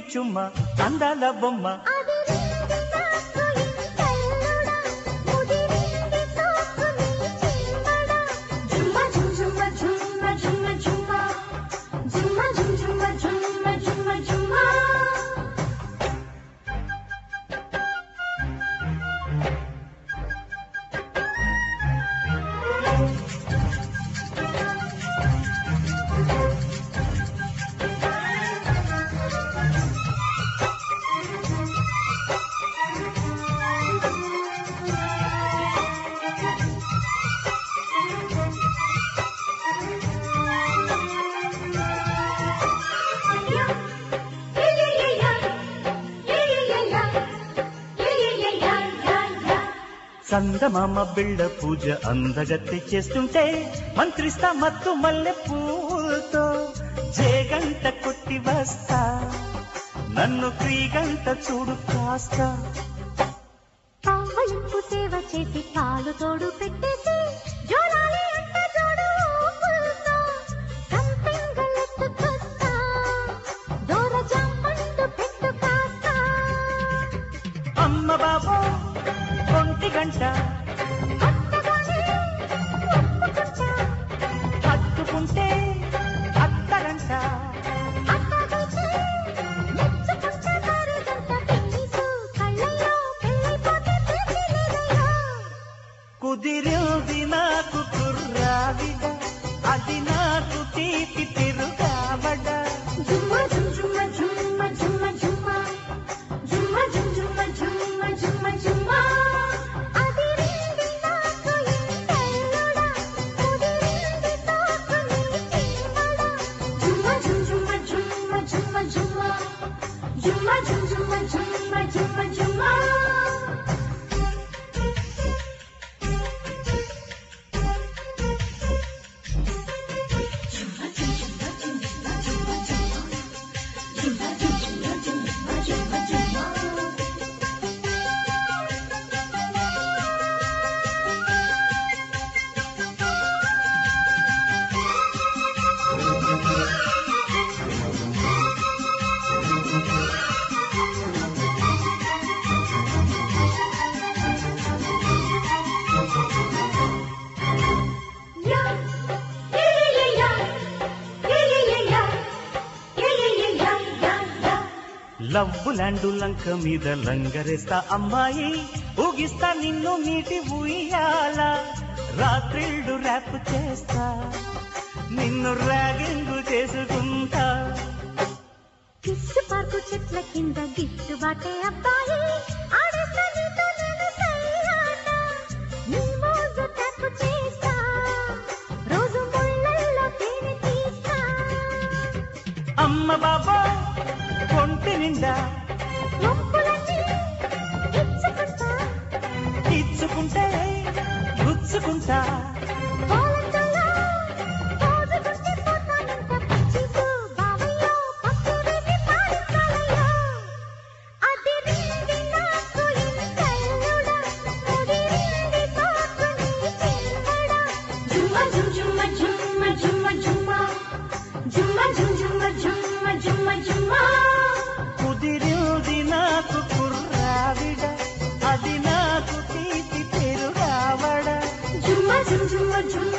చుమ్మ అందాల బొమ్మ అదిరింది నాకు ఇంతల్లుడా, ముదిరింది సోకు నీ చిమ్మడా. జుమ్మ జుమ్ జుమ్మ జుమ్మ జుమ్మ జుమ్మ. జుమ్మ జుమ్ జుమ్మ జుమ్మ జుమ్మ జుమ్మ. చందమామ బిళ్ళ పూజ అందగత్తె చేస్తుంటే మంత్రిస్తా మత్తు మల్లె పూలతో జేగంట కొట్టి వస్తా నన్ను క్రీగంట చూడు కాస్త పావలింపు సేవ చేసి పాలు తోడు పెట్టేసి జోరాలి అంట జోడు ఊపులతో సంపెంగలెత్తుకొస్తా దూర జాంపండు పెట్టు కాస్త అమ్మ బాబో ఒంటి గంట కొత్తగానే ఒప్పుకుంటా పట్టుకుంటే అత్తరంట అట్టాగైతే మెచ్చుకుంటా కారేదంట పిచ్చిసు కళ్ళల్లో పెళ్ళైపోతే పిచ్చి లేదయ్యా కుదిరింది నాకు కుర్రావిడ అది నాకు తీపి తిరుగావడ జుమ్మ జుమ్ జుమ్మ జుమ్మ జుమ్మ జుమ్మ జుమ్మ జుమ్ జుమ్మ జుమ్మ జుమ్మ జుమ్మ అదిరింది నాకు ఇంతల్లుడా కుదిరింది సోకు నీ చిమ్మడా జుమ్మ జుమ్ జుమ్మ జుమ్మ జుమ్మ జుమ్మ జుమ్మ జుమ్ జుమ్మ జుమ్మ జుమ్మ జుమ్మ లవ్వు ల్యాండు లంక మీద లంగరేస్తా అమ్మాయి ఊగిస్తా నిన్ను నీటి ఉయ్యాల రాత్రిళ్ళు ర్యాప్ చేస్తా నిన్ను ర్యాగింగు చేసుకుంటా కిస్సు పార్కు చెట్ల కింద గిట్టుబాటే అబ్బాయి ఆడేస్తా నీతో నేను సయ్యాట నీ మోజు తప్పు చేస్తా రోజు ముళ్ళల్లో తేనె తీస్తా అమ్మ బాబా ఒంటి నిండా నొప్పులన్నీ ఇచ్చుకుంటా ఇచ్చుకుంటే గుచ్చుకుంటా పోలంతలో పోజుకుంటే పోతానంట పిచ్చిసు బావయ్యో పప్పు వేసి పాడిస్తానయ్యో అదిరింది నాకు ఇంతల్లుడా ముదిరింది సోకు నీ చిమ్మడా జుమ్మ జుమ్ జుమ్మ జుమ్మ జుమ్మ జుమ్మ జుమ్మ జుమ్ జుమ్మ జుమ్మ జుమ్మ జుమ్మ కుదిరింది నాకు కుర్రావిడ అది నాకు తీపి పెరుగావడ జుమ్మ జుమ్ జుమ్మ జుమ్మ